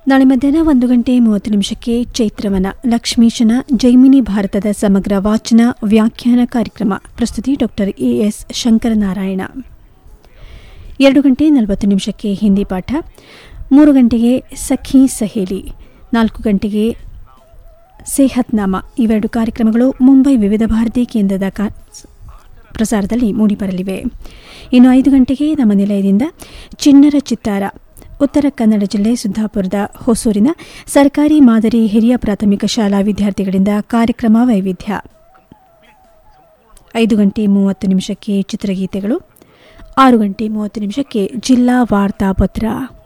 ನಾಳೆ ಮಧ್ಯಾಹ್ನ ಒಂದು ಗಂಟೆ ಮೂವತ್ತು ನಿಮಿಷಕ್ಕೆ ಚೈತ್ರವನ ಲಕ್ಷ್ಮೀಶನ ಜೈಮಿನಿ ಭಾರತದ ಸಮಗ್ರ ವಾಚನ ವ್ಯಾಖ್ಯಾನ ಕಾರ್ಯಕ್ರಮ ಪ್ರಸ್ತುತಿ ಡಾಕ್ಟರ್ ಎಎಸ್ ಶಂಕರನಾರಾಯಣ ಎರಡು ಗಂಟೆ ನಲವತ್ತು ನಿಮಿಷಕ್ಕೆ ಹಿಂದಿ ಪಾಠ ಮೂರು ಗಂಟೆಗೆ ಸಖಿ ಸಹೇಲಿ ನಾಲ್ಕು ಗಂಟೆಗೆ ಸೇಹತ್ನಾಮ ಇವೆರಡು ಕಾರ್ಯಕ್ರಮಗಳು ಮುಂಬೈ ವಿವಿಧ ಭಾರತಿ ಕೇಂದ್ರದ ಕಾ- ಪ್ರಸಾರದಲ್ಲಿ ಮೂಡಿಬರಲಿವೆ ಇನ್ನು ಐದು ಗಂಟೆಗೆ ನಮ್ಮ ನಿಲಯದಿಂದ ಚಿಣ್ಣರ ಚಿತ್ತಾರ ಉತ್ತರ ಕನ್ನಡ ಜಿಲ್ಲೆ ಸುಧಾಪುರದ ಹೊಸೂರಿನ ಸರ್ಕಾರಿ ಮಾದರಿ ಹಿರಿಯ ಪ್ರಾಥಮಿಕ ಶಾಲಾ ವಿದ್ಯಾರ್ಥಿಗಳಿಂದ ಕಾರ್ಯಕ್ರಮ ವೈವಿಧ್ಯ ಐದು ಗಂಟೆ ಮೂವತ್ತು ನಿಮಿಷಕ್ಕೆ ಚಿತ್ರಗೀತೆಗಳು ಆರು ಗಂಟೆ ಮೂವತ್ತು ನಿಮಿಷಕ್ಕೆ ಜಿಲ್ಲಾ ವಾರ್ತಾಪತ್ರ